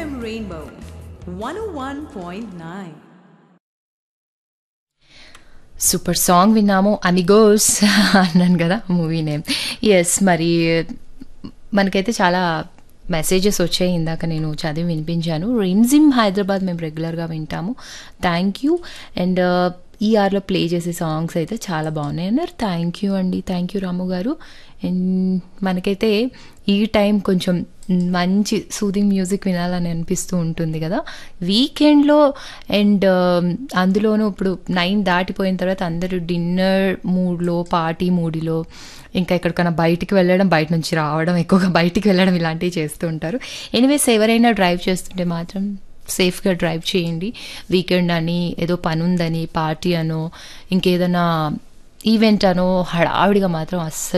FM Rainbow 101.9. Super song విన్నాము అమిగోస్ అన్నాను కదా మూవీ నేమ్ ఎస్ మరి మనకైతే చాలా మెసేజెస్ వచ్చాయి ఇందాక నేను చదివి వినిపించాను రిమ్జిమ్ హైదరాబాద్ మేము రెగ్యులర్గా వింటాము థ్యాంక్ యూ అండ్ ఈ ఆర్లో ప్లే చేసే సాంగ్స్ అయితే చాలా బాగున్నాయి అన్నారు థ్యాంక్ యూ అండి thank you Ramu garu and మనకైతే ఈ టైం కొంచెం మంచి సూదింగ్ మ్యూజిక్ వినాలని అనిపిస్తూ ఉంటుంది కదా వీకెండ్లో అండ్ అందులోనూ ఇప్పుడు నైన్ దాటిపోయిన తర్వాత అందరూ డిన్నర్ మూడ్లో పార్టీ మూడిలో ఇంకా ఎక్కడికైనా బయటికి వెళ్ళడం బయట నుంచి రావడం ఎక్కువగా బయటికి వెళ్ళడం ఇలాంటివి చేస్తూ ఉంటారు ఎనీవేస్ ఎవరైనా డ్రైవ్ చేస్తుంటే మాత్రం సేఫ్గా డ్రైవ్ చేయండి వీకెండ్ అని ఏదో పని ఉందని పార్టీ అనో ఇంకేదైనా ఈవెంట్ అనో హడావిడిగా మాత్రం అస్సలు